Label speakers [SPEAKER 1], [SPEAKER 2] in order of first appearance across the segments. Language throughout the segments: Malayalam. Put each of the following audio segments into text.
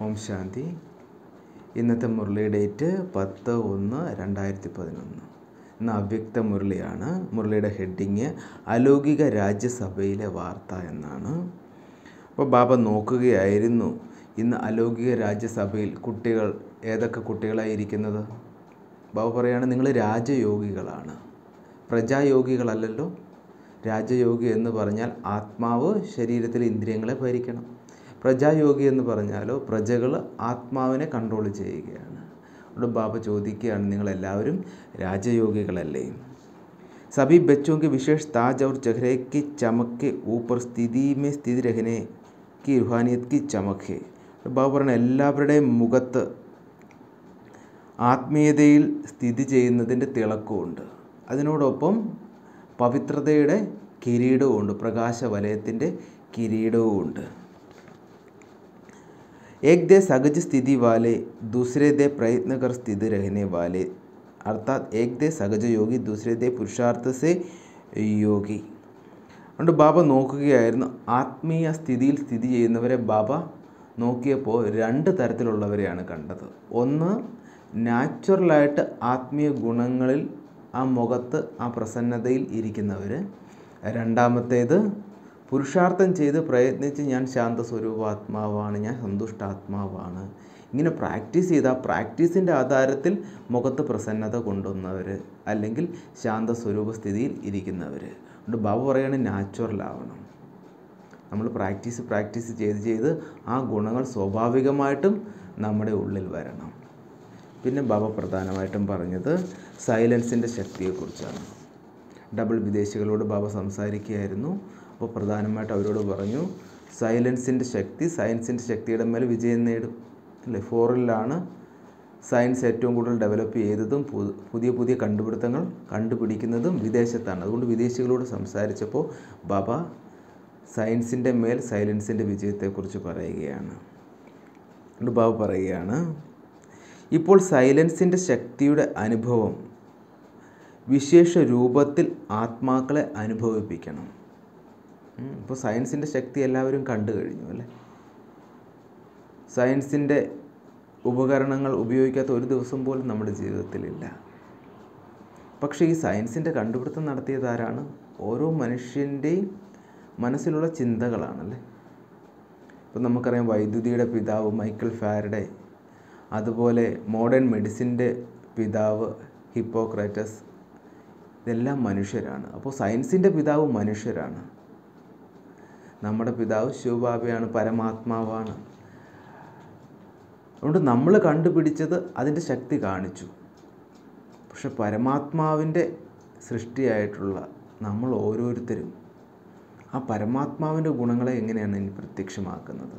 [SPEAKER 1] ഓം ശാന്തി ഇന്നത്തെ മുരളി ഡേറ്റ് പത്ത് ഒന്ന് രണ്ടായിരത്തി പതിനൊന്ന് ഇന്ന് അവ്യക്ത മുരളിയാണ് മുരളിയുടെ ഹെഡിങ് അലൗകിക രാജ്യസഭയിലെ വാർത്ത എന്നാണ് അപ്പോൾ ബാബ നോക്കുകയായിരുന്നു ഇന്ന് അലൗകിക രാജ്യസഭയിൽ കുട്ടികൾ ഏതൊക്കെ കുട്ടികളായിരിക്കുന്നത് ബാബ പറയാണ് നിങ്ങൾ രാജയോഗികളാണ് പ്രജായോഗികളല്ലല്ലോ രാജയോഗി എന്ന് പറഞ്ഞാൽ ആത്മാവ് ശരീരത്തിലെ ഇന്ദ്രിയങ്ങളെ ഭരിക്കണം പ്രജായോഗി എന്ന് പറഞ്ഞാലോ പ്രജകൾ ആത്മാവിനെ കൺട്രോൾ ചെയ്യുകയാണ് അതുകൊണ്ട് ബാബ ചോദിക്കുകയാണ് നിങ്ങളെല്ലാവരും രാജയോഗികളല്ലേ सभी बच्चों के विशेष ताज और चेहरे की चमक के ऊपर स्थिति में स्थित रहने की रूहानियत की चमक है ബാബു പറഞ്ഞ എല്ലാവരുടെയും മുഖത്ത് ആത്മീയതയിൽ സ്ഥിതി ചെയ്യുന്നതിൻ്റെ തിളക്കമുണ്ട് അതിനോടൊപ്പം പവിത്രതയുടെ കിരീടവുമുണ്ട് പ്രകാശവലയത്തിൻ്റെ കിരീടവുമുണ്ട് एक दे सहज स्थिति वाले दूसरे दे प्रयत्न कर स्थिति रहने वाले अर्थात एक दे സഹജ യോഗി ദൂസരെ ദേ പുരുഷാർത്ഥ സെ യോഗി അതുകൊണ്ട് ബാബ നോക്കുകയായിരുന്നു ആത്മീയ സ്ഥിതിയിൽ സ്ഥിതി ചെയ്യുന്നവരെ ബാബ നോക്കിയപ്പോൾ രണ്ട് തരത്തിലുള്ളവരെയാണ് കണ്ടത് ഒന്ന് നാച്ചുറലായിട്ട് ആത്മീയ ഗുണങ്ങളിൽ ആ മുഖത്ത് ആ പ്രസന്നതയിൽ ഇരിക്കുന്നവർ രണ്ടാമത്തേത് പുരുഷാർത്ഥം ചെയ്ത് പ്രയത്നിച്ച് ഞാൻ ശാന്ത സ്വരൂപാത്മാവാണ് ഞാൻ സന്തുഷ്ടാത്മാവാണ് ഇങ്ങനെ പ്രാക്ടീസ് ചെയ്ത് ആ പ്രാക്ടീസിൻ്റെ ആധാരത്തിൽ മുഖത്ത് പ്രസന്നത കൊണ്ടുവന്നവർ അല്ലെങ്കിൽ ശാന്ത സ്വരൂപ സ്ഥിതിയിൽ ഇരിക്കുന്നവർ അതുകൊണ്ട് ബാബു പറയാണ് നാച്ചുറൽ ആവണം നമ്മൾ പ്രാക്ടീസ് പ്രാക്ടീസ് ചെയ്ത് ചെയ്ത് ആ ഗുണങ്ങൾ സ്വാഭാവികമായിട്ടും നമ്മുടെ ഉള്ളിൽ വരണം പിന്നെ ബാബ പ്രധാനമായിട്ടും പറഞ്ഞത് സൈലൻസിൻ്റെ ശക്തിയെക്കുറിച്ചാണ് ഡബിൾ വിദേശികളോട് ബാബ സംസാരിക്കുകയായിരുന്നു അപ്പോൾ പ്രധാനമായിട്ട് അവരോട് പറഞ്ഞു സൈലൻസിൻ്റെ ശക്തി സയൻസിൻ്റെ ശക്തിയുടെ മേൽ വിജയം നേടും അല്ലേ ഫോറിലാണ് സയൻസ് ഏറ്റവും കൂടുതൽ ഡെവലപ്പ് ചെയ്തതും പുതിയ പുതിയ കണ്ടുപിടുത്തങ്ങൾ കണ്ടുപിടിക്കുന്നതും വിദേശത്താണ് അതുകൊണ്ട് വിദേശികളോട് സംസാരിച്ചപ്പോൾ ബാബ സയൻസിൻ്റെ മേൽ സൈലൻസിൻ്റെ വിജയത്തെക്കുറിച്ച് പറയുകയാണ് അതുകൊണ്ട് ബാബ പറയുകയാണ് ഇപ്പോൾ സൈലൻസിൻ്റെ ശക്തിയുടെ അനുഭവം വിശേഷ രൂപത്തിൽ ആത്മാക്കളെ അനുഭവിപ്പിക്കണം ഇപ്പോൾ സയൻസിൻ്റെ ശക്തി എല്ലാവരും കണ്ടു കഴിഞ്ഞു അല്ലേ സയൻസിൻ്റെ ഉപകരണങ്ങൾ ഉപയോഗിക്കാത്ത ഒരു ദിവസം പോലും നമ്മുടെ ജീവിതത്തിലില്ല പക്ഷേ ഈ സയൻസിൻ്റെ കണ്ടുപിടുത്തം നടത്തിയത് ആരാണ് ഓരോ മനുഷ്യൻ്റെയും മനസ്സിലുള്ള ചിന്തകളാണല്ലേ ഇപ്പം നമുക്കറിയാം വൈദ്യുതിയുടെ പിതാവ് മൈക്കിൾ ഫാരഡെ അതുപോലെ മോഡേൺ മെഡിസിൻ്റെ പിതാവ് ഹിപ്പോക്രാറ്റസ് ഇതെല്ലാം മനുഷ്യരാണ് അപ്പോൾ സയൻസിൻ്റെ പിതാവ് മനുഷ്യരാണ് നമ്മുടെ പിതാവ് ശിവബാബയാണ് പരമാത്മാവാണ് അതുകൊണ്ട് നമ്മൾ കണ്ടുപിടിച്ചത് അതിൻ്റെ ശക്തി കാണിച്ചു പക്ഷെ പരമാത്മാവിൻ്റെ സൃഷ്ടിയായിട്ടുള്ള നമ്മൾ ഓരോരുത്തരും ആ പരമാത്മാവിൻ്റെ ഗുണങ്ങളെ എങ്ങനെയാണ് ഇനി പ്രത്യക്ഷമാക്കുന്നത്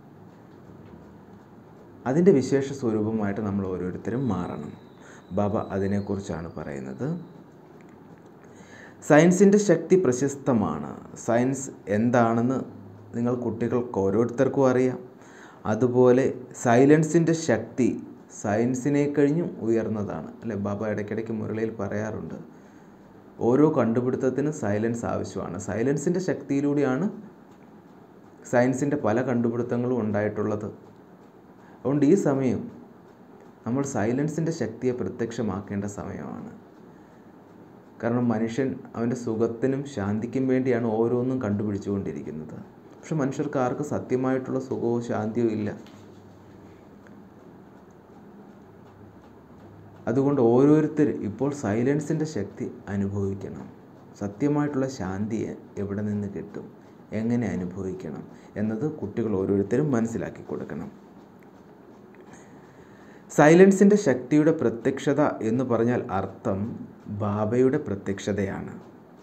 [SPEAKER 1] അതിൻ്റെ വിശേഷ സ്വരൂപമായിട്ട് നമ്മൾ ഓരോരുത്തരും മാറണം ബാബ അതിനെക്കുറിച്ചാണ് പറയുന്നത് സയൻസിൻ്റെ ശക്തി പ്രശസ്തമാണ് സയൻസ് എന്താണെന്ന് നിങ്ങൾ കുട്ടികൾക്ക് ഓരോരുത്തർക്കും അറിയാം അതുപോലെ സൈലൻസിൻ്റെ ശക്തി സയൻസിനെ കഴിഞ്ഞും ഉയർന്നതാണ് അല്ലെ ബാബ ഇടയ്ക്കിടയ്ക്ക് മുരളിയിൽ പറയാറുണ്ട് ഓരോ കണ്ടുപിടുത്തത്തിനും സൈലൻസ് ആവശ്യമാണ് സൈലൻസിൻ്റെ ശക്തിയിലൂടെയാണ് സയൻസിൻ്റെ പല കണ്ടുപിടുത്തങ്ങളും ഉണ്ടായിട്ടുള്ളത് അതുകൊണ്ട് ഈ സമയം നമ്മൾ സൈലൻസിൻ്റെ ശക്തിയെ പ്രത്യക്ഷമാക്കേണ്ട സമയമാണ് കാരണം മനുഷ്യൻ അവൻ്റെ സുഖത്തിനും ശാന്തിക്കും വേണ്ടിയാണ് ഓരോന്നും കണ്ടുപിടിച്ചുകൊണ്ടിരിക്കുന്നത് പക്ഷെ മനുഷ്യർക്ക് ആർക്കും സത്യമായിട്ടുള്ള സുഖമോ ശാന്തിയോ ഇല്ല അതുകൊണ്ട് ഓരോരുത്തർ ഇപ്പോൾ സൈലൻസിൻ്റെ ശക്തി അനുഭവിക്കണം സത്യമായിട്ടുള്ള ശാന്തി എവിടെ നിന്ന് കിട്ടും എങ്ങനെ അനുഭവിക്കണം എന്നത് കുട്ടികൾ ഓരോരുത്തരും മനസ്സിലാക്കി കൊടുക്കണം സൈലൻസിൻ്റെ ശക്തിയുടെ പ്രത്യക്ഷത എന്ന് പറഞ്ഞാൽ അർത്ഥം ബാബയുടെ പ്രത്യക്ഷതയാണ്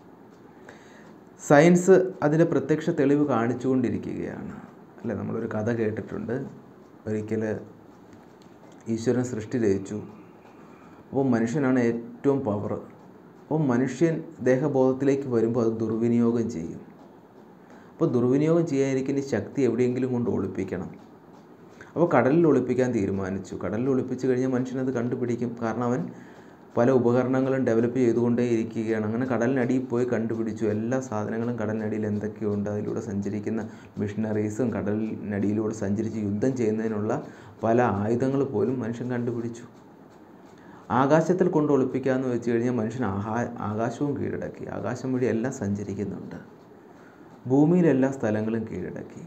[SPEAKER 1] സയൻസ് അതിൻ്റെ പ്രത്യക്ഷ തെളിവ് കാണിച്ചുകൊണ്ടിരിക്കുകയാണ് അല്ലേ നമ്മളൊരു കഥ കേട്ടിട്ടുണ്ട് ഒരിക്കൽ ഈശ്വരൻ സൃഷ്ടി രചിച്ചു അപ്പോൾ മനുഷ്യനാണ് ഏറ്റവും പവർ അപ്പോൾ മനുഷ്യൻ ദേഹബോധത്തിലേക്ക് വരുമ്പോൾ അത് ദുർവിനിയോഗം ചെയ്യും അപ്പോൾ ദുർവിനിയോഗം ചെയ്യാതിരിക്കുന്ന ശക്തി എവിടെയെങ്കിലും കൊണ്ട് ഒളിപ്പിക്കണം അപ്പോൾ കടലിൽ ഒളിപ്പിക്കാൻ തീരുമാനിച്ചു കടലിൽ ഒളിപ്പിച്ച് കഴിഞ്ഞാൽ മനുഷ്യനത് കണ്ടുപിടിക്കും കാരണം അവൻ പല ഉപകരണങ്ങളും ഡെവലപ്പ് ചെയ്തുകൊണ്ടേ ഇരിക്കുകയാണ് അങ്ങനെ കടലിനടിയിൽ പോയി കണ്ടുപിടിച്ചു എല്ലാ സാധനങ്ങളും കടലിനടിയിൽ എന്തൊക്കെയുണ്ട് അതിലൂടെ സഞ്ചരിക്കുന്ന മിഷനറീസും കടലിനടിയിലൂടെ സഞ്ചരിച്ച് യുദ്ധം ചെയ്യുന്നതിനുള്ള പല ആയുധങ്ങൾ പോലും മനുഷ്യൻ കണ്ടുപിടിച്ചു ആകാശത്തിൽ കൊണ്ട് ഒളിപ്പിക്കാമെന്ന് വെച്ച് കഴിഞ്ഞാൽ മനുഷ്യൻ ആഹാ ആകാശവും കീഴടക്കി ആകാശം വഴി എല്ലാം സഞ്ചരിക്കുന്നുണ്ട് ഭൂമിയിൽ എല്ലാ സ്ഥലങ്ങളും കീഴടക്കി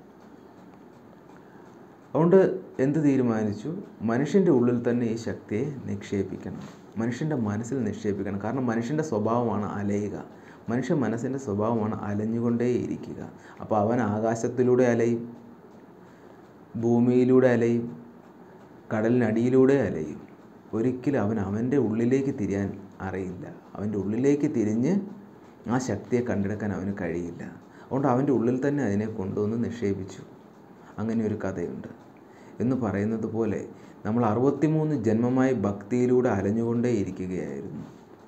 [SPEAKER 1] അതുകൊണ്ട് എന്ത് തീരുമാനിച്ചു മനുഷ്യൻ്റെ ഉള്ളിൽ തന്നെ ഈ ശക്തിയെ നിക്ഷേപിക്കണം മനുഷ്യൻ്റെ മനസ്സിൽ നിക്ഷേപിക്കണം കാരണം മനുഷ്യൻ്റെ സ്വഭാവമാണ് അലയുക മനുഷ്യ മനസ്സിൻ്റെ സ്വഭാവമാണ് അലഞ്ഞുകൊണ്ടേയിരിക്കുക അപ്പോൾ അവൻ ആകാശത്തിലൂടെ അലയും ഭൂമിയിലൂടെ അലയും കടലിനടിയിലൂടെ അലയും ഒരിക്കലും അവൻ അവൻ്റെ ഉള്ളിലേക്ക് തിരിയാൻ അറിയില്ല അവൻ്റെ ഉള്ളിലേക്ക് തിരിഞ്ഞ് ആ ശക്തിയെ കണ്ടെടുക്കാൻ അവന് കഴിയില്ല അതുകൊണ്ട് അവൻ്റെ ഉള്ളിൽ തന്നെ അതിനെ കൊണ്ടുവന്ന് നിക്ഷേപിച്ചു അങ്ങനെ ഒരു കഥയുണ്ട് എന്ന് പറയുന്നത് പോലെ നമ്മൾ അറുപത്തിമൂന്ന് ജന്മമായി ഭക്തിയിലൂടെ അലഞ്ഞുകൊണ്ടേ ഇരിക്കുകയായിരുന്നു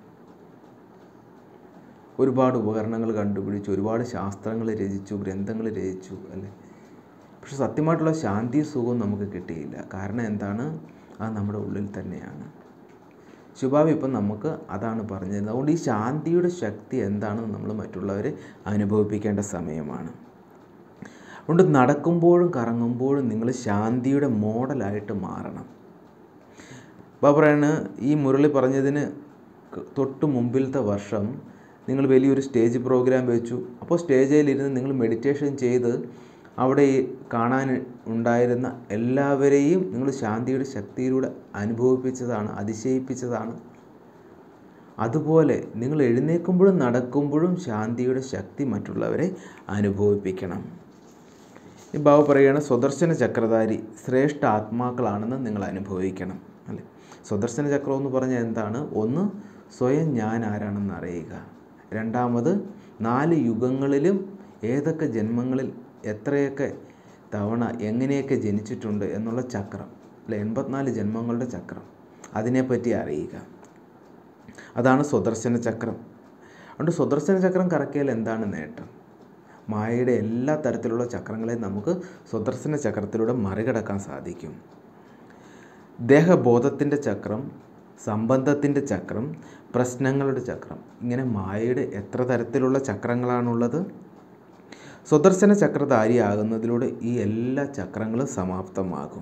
[SPEAKER 1] ഒരുപാട് ഉപകരണങ്ങൾ കണ്ടുപിടിച്ചു ഒരുപാട് ശാസ്ത്രങ്ങൾ രചിച്ചു ഗ്രന്ഥങ്ങൾ രചിച്ചു അല്ലേ പക്ഷെ സത്യമായിട്ടുള്ള ശാന്തി സുഖവും നമുക്ക് കിട്ടിയില്ല കാരണം എന്താണ് അത് നമ്മുടെ ഉള്ളിൽ തന്നെയാണ് ശുഭാവി ഇപ്പം നമുക്ക് അതാണ് പറഞ്ഞിരുന്നത് അതുകൊണ്ട് ഈ ശാന്തിയുടെ ശക്തി എന്താണെന്ന് നമ്മൾ മറ്റുള്ളവരെ അനുഭവിപ്പിക്കേണ്ട സമയമാണ് അതുകൊണ്ട് നടക്കുമ്പോഴും കറങ്ങുമ്പോഴും നിങ്ങൾ ശാന്തിയുടെ മോഡലായിട്ട് മാറണം അപ്പോൾ പറയാണ് ഈ മുരളി പറഞ്ഞതിന് തൊട്ട് മുമ്പിലത്തെ വർഷം നിങ്ങൾ വലിയൊരു സ്റ്റേജ് പ്രോഗ്രാം വെച്ചു അപ്പോൾ സ്റ്റേജിലിരുന്ന് നിങ്ങൾ മെഡിറ്റേഷൻ ചെയ്ത് അവിടെ ഈ കാണാൻ ഉണ്ടായിരുന്ന എല്ലാവരെയും നിങ്ങൾ ശാന്തിയുടെ ശക്തിയിലൂടെ അനുഭവിപ്പിച്ചതാണ് അതിശയിപ്പിച്ചതാണ് അതുപോലെ നിങ്ങൾ എഴുന്നേൽക്കുമ്പോഴും നടക്കുമ്പോഴും ശാന്തിയുടെ ശക്തി മറ്റുള്ളവരെ അനുഭവിപ്പിക്കണം ഈ ബാബു പറയുകയാണ് സ്വദർശന ചക്രധാരി ശ്രേഷ്ഠ ആത്മാക്കളാണെന്ന് നിങ്ങൾ അനുഭവിക്കണം അല്ലേ സ്വദർശന ചക്രം എന്ന് പറഞ്ഞാൽ എന്താണ് ഒന്ന് സ്വയം ഞാൻ ആരാണെന്ന് അറിയുക രണ്ടാമത് നാല് യുഗങ്ങളിലും ഏതൊക്കെ ജന്മങ്ങളിൽ എത്രയൊക്കെ തവണ എങ്ങനെയൊക്കെ ജനിച്ചിട്ടുണ്ട് എന്നുള്ള ചക്രം അല്ലെ എൺപത്തിനാല് ജന്മങ്ങളുടെ ചക്രം അതിനെപ്പറ്റി അറിയുക അതാണ് സ്വദർശന ചക്രം അതുകൊണ്ട് സ്വദർശന ചക്രം കറക്കിയാൽ എന്താണ് നേട്ടം മായയുടെ എല്ലാ തരത്തിലുള്ള ചക്രങ്ങളെയും നമുക്ക് സ്വദർശന ചക്രത്തിലൂടെ മറികടക്കാൻ സാധിക്കും ദേഹബോധത്തിൻ്റെ ചക്രം സംബന്ധത്തിൻ്റെ ചക്രം പ്രശ്നങ്ങളുടെ ചക്രം ഇങ്ങനെ മായയുടെ എത്ര തരത്തിലുള്ള ചക്രങ്ങളാണുള്ളത് സ്വദർശന ചക്രധാരിയാകുന്നതിലൂടെ ഈ എല്ലാ ചക്രങ്ങളും സമാപ്തമാകും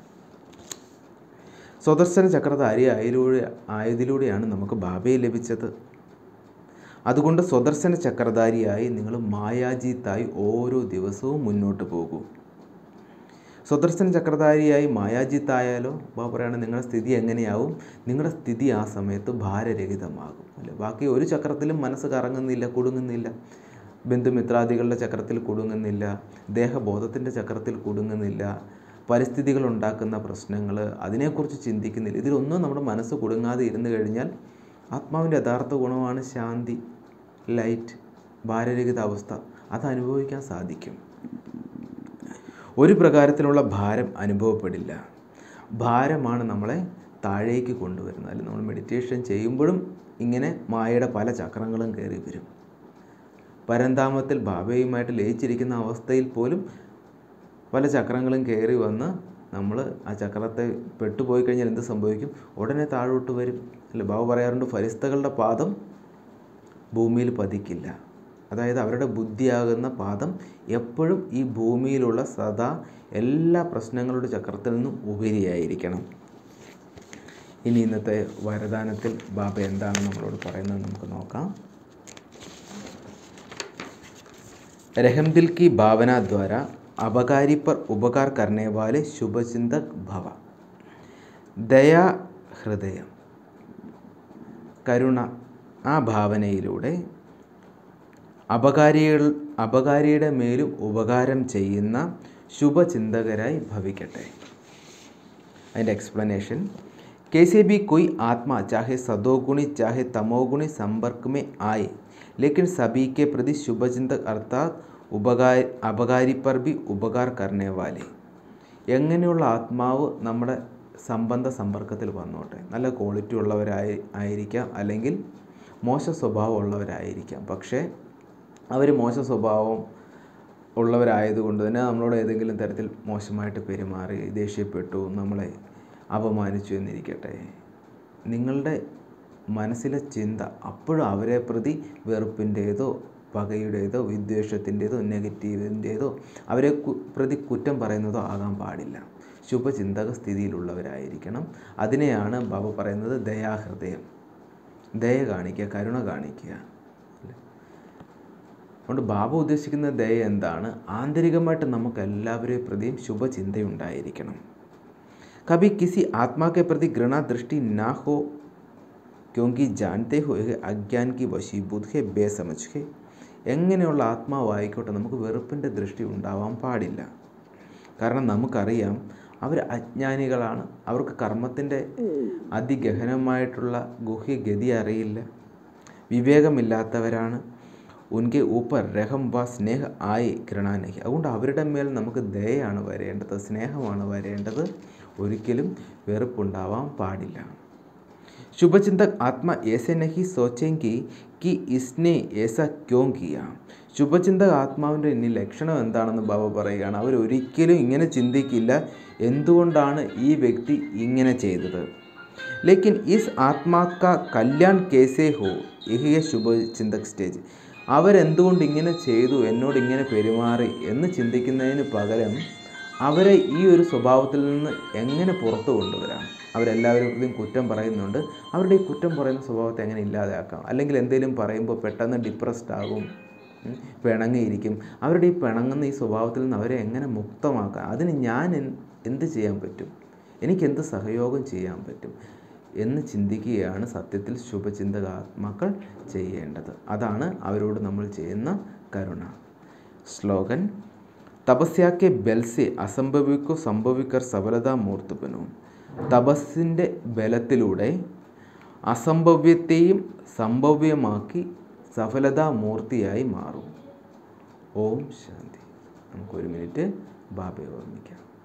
[SPEAKER 1] സ്വദർശന ചക്രധാരി ആയതിലൂടെ ആയതിലൂടെയാണ് നമുക്ക് ബാബയെ ലഭിച്ചത് അതുകൊണ്ട് സ്വദർശന ചക്രധാരിയായി നിങ്ങൾ മായാജീത്തായി ഓരോ ദിവസവും മുന്നോട്ട് പോകൂ സ്വദർശന ചക്രധാരിയായി മായാജിത്തായാലോ ബാബ പറയാണ് നിങ്ങളുടെ സ്ഥിതി എങ്ങനെയാവും നിങ്ങളുടെ സ്ഥിതി ആ സമയത്ത് ഭാരരഹിതമാകും അല്ലേ ബാക്കി ഒരു ചക്രത്തിലും മനസ്സ് കറങ്ങുന്നില്ല കുടുങ്ങുന്നില്ല ബന്ധുമിത്രാദികളുടെ ചക്രത്തിൽ കുടുങ്ങുന്നില്ല ദേഹബോധത്തിൻ്റെ ചക്രത്തിൽ കുടുങ്ങുന്നില്ല പരിസ്ഥിതികൾ ഉണ്ടാക്കുന്ന പ്രശ്നങ്ങൾ അതിനെക്കുറിച്ച് ചിന്തിക്കുന്നില്ല ഇതിലൊന്നും നമ്മുടെ മനസ്സ് കുടുങ്ങാതെ ഇരുന്ന് കഴിഞ്ഞാൽ ആത്മാവിൻ്റെ യഥാർത്ഥ ഗുണമാണ് ശാന്തി ലൈറ്റ് ഭാരരഹിത അവസ്ഥ അത് അനുഭവിക്കാൻ സാധിക്കും ഒരു പ്രകാരത്തിലുള്ള ഭാരം അനുഭവപ്പെടില്ല ഭാരമാണ് നമ്മളെ താഴേക്ക് കൊണ്ടുവരുന്നത് അല്ലെങ്കിൽ നമ്മൾ മെഡിറ്റേഷൻ ചെയ്യുമ്പോഴും ഇങ്ങനെ മായയുടെ പല ചക്രങ്ങളും കയറി വരും പരന്താമത്തിൽ ബാബയുമായിട്ട് ലയിച്ചിരിക്കുന്ന അവസ്ഥയിൽ പോലും പല ചക്രങ്ങളും കയറി വന്ന് നമ്മൾ ആ ചക്രത്തെ പെട്ടുപോയി കഴിഞ്ഞാൽ എന്ത് സംഭവിക്കും ഉടനെ താഴോട്ട് വരും അല്ല ബാബു പറയാറുണ്ട് ഫരിസ്തകളുടെ പാദം ഭൂമിയിൽ പതിക്കില്ല അതായത് അവരുടെ ബുദ്ധിയാകുന്ന പാദം എപ്പോഴും ഈ ഭൂമിയിലുള്ള സദാ എല്ലാ പ്രശ്നങ്ങളുടെ ചക്രത്തിൽ നിന്നും ഉപരിയായിരിക്കണം ഇനി ഇന്നത്തെ വരദാനത്തിൽ ബാബ എന്താണ് നമ്മളോട് പറയുന്നത് നമുക്ക് നോക്കാം रहम दिल की भावना द्वारा अबकारी पर उपकार करने वाले शुभचिंतक भव ദയാ ഹൃദയം കരുണ ആ ഭാവനയിലൂടെ അപകാരികൾ അപകാരിയുടെ മേലും ഉപകാരം ചെയ്യുന്ന ശുഭചിന്തകരായി ഭവിക്കട്ടെ അതിൻ്റെ എക്സ്പ്ലനേഷൻ कैसे भी कोई आत्मा चाहे सदोगुणी चाहे तमोगुणी संपर्क में आए लेकिन सभी के प्रति शुभचिंतक अर्थात ഉപകാരി അപകാരി पर भी ഉപകാർ करने वाले എങ്ങനെയുള്ള ആത്മാവ് നമ്മുടെ സംബന്ധ സമ്പർക്കത്തിൽ വന്നോട്ടെ നല്ല ക്വാളിറ്റി ഉള്ളവരായി ആയിരിക്കാം അല്ലെങ്കിൽ മോശ സ്വഭാവം ഉള്ളവരായിരിക്കാം പക്ഷേ അവർ മോശ സ്വഭാവം ഉള്ളവരായതുകൊണ്ട് തന്നെ നമ്മളോട് ഏതെങ്കിലും തരത്തിൽ മോശമായിട്ട് പെരുമാറി ദേഷ്യപ്പെട്ടു നമ്മളെ അപമാനിച്ചു എന്നിരിക്കട്ടെ നിങ്ങളുടെ മനസ്സിലെ ചിന്ത അപ്പോഴും അവരെ പ്രതി വെറുപ്പിൻ്റേതോ പകയുടേതോ വിദ്വേഷത്തിൻ്റേതോ നെഗറ്റീവിൻ്റേതോ അവരെ കു- പ്രതി കുറ്റം പറയുന്നതോ ആകാൻ പാടില്ല ശുഭചിന്തക സ്ഥിതിയിലുള്ളവരായിരിക്കണം അതിനെയാണ് ബാബ പറയുന്നത് ദയാഹൃദയം ദയ കാണിക്കുക കരുണ കാണിക്കുക അല്ലേ? അതുകൊണ്ട് ബാബ ഉദ്ദേശിക്കുന്ന ദയ എന്താണ് ആന്തരികമായിട്ട് നമുക്ക് എല്ലാവരെയും പ്രതിയും ശുഭചിന്തയുണ്ടായിരിക്കണം कभी किसी आत्मा के प्रति घृणा दृष्टि ना हो क्योंकि जानते हो यह अज्ञान की वशीभूत है बेसमझ है എങ്ങനെയുള്ള ആത്മാവായിക്കോട്ടെ നമുക്ക് വെറുപ്പിൻ്റെ ദൃഷ്ടി ഉണ്ടാവാൻ പാടില്ല കാരണം നമുക്കറിയാം അവർ അജ്ഞാനികളാണ് അവർക്ക് കർമ്മത്തിൻ്റെ അതിഗഹനമായിട്ടുള്ള ഗുഹ്യഗതി അറിയില്ല വിവേകമില്ലാത്തവരാണ് ഉൻകെ ഊപ്പർ രഹം വ സ്നേഹ ആയി ഘൃണാനഹി അതുകൊണ്ട് അവരുടെ മേൽ നമുക്ക് ദയയാണ് വരേണ്ടത് സ്നേഹമാണ് വരേണ്ടത് ഒരിക്കലും വെറുപ്പുണ്ടാവാൻ പാടില്ല शुभचिंतक आत्मा ऐसे नहीं सोचेंगे कि इसने ऐसा क्यों किया ശുഭചിന്തക ആത്മാവിൻ്റെ ഇനി ലക്ഷണം എന്താണെന്ന് ബാബ പറയുകയാണ് അവർ ഒരിക്കലും ഇങ്ങനെ ചിന്തിക്കില്ല എന്തുകൊണ്ടാണ് ഈ വ്യക്തി ഇങ്ങനെ ചെയ്തത് ലേക്കിൻ ഇസ് ആത്മാക്ക കല്യാൺ കേസേ ഹോ യഹിയ ശുഭചിന്തക് സ്റ്റേജ് അവരെന്തുകൊണ്ട് ഇങ്ങനെ ചെയ്തു എന്നോട് ഇങ്ങനെ പെരുമാറി എന്ന് ചിന്തിക്കുന്നതിന് പകരം അവരെ ഈ ഒരു സ്വഭാവത്തിൽ നിന്ന് എങ്ങനെ പുറത്തു കൊണ്ടുവരാം അവരെല്ലാവരും കുറ്റം പറയുന്നുണ്ട് അവരുടെ ഈ കുറ്റം പറയുന്ന സ്വഭാവത്തെ എങ്ങനെ ഇല്ലാതാക്കാം അല്ലെങ്കിൽ എന്തെങ്കിലും പറയുമ്പോൾ പെട്ടെന്ന് ഡിപ്രസ്ഡ് ആകും ഉം, പിണങ്ങിയിരിക്കും അവരുടെ ഈ പിണങ്ങുന്ന ഈ സ്വഭാവത്തിൽ നിന്ന് അവരെ എങ്ങനെ മുക്തമാക്കാം അതിന് ഞാൻ എൻ- എന്ത് ചെയ്യാൻ പറ്റും എനിക്ക് എന്ത് സഹയോഗം ചെയ്യാൻ പറ്റും എന്ന് ചിന്തിക്കുകയാണ് സത്യത്തിൽ ശുഭചിന്തക ആത്മാക്കൾ ചെയ്യേണ്ടത് അതാണ് അവരോട് നമ്മൾ ചെയ്യുന്ന കരുണ സ്ലോഗൻ തപസ്യാക്കെ ബൽസെ അസംഭവിക്കോ സംഭവിക്കർ സഫലത മൂർത്തുപനോ തപസ്സിൻ്റെ ബലത്തിലൂടെ അസംഭവ്യത്തെയും സംഭവ്യമാക്കി സഫലതാ മൂർത്തിയായി മാറും ഓം ശാന്തി നമുക്കൊരു മിനിറ്റ് ബാബയെ ഓർമ്മിക്കാം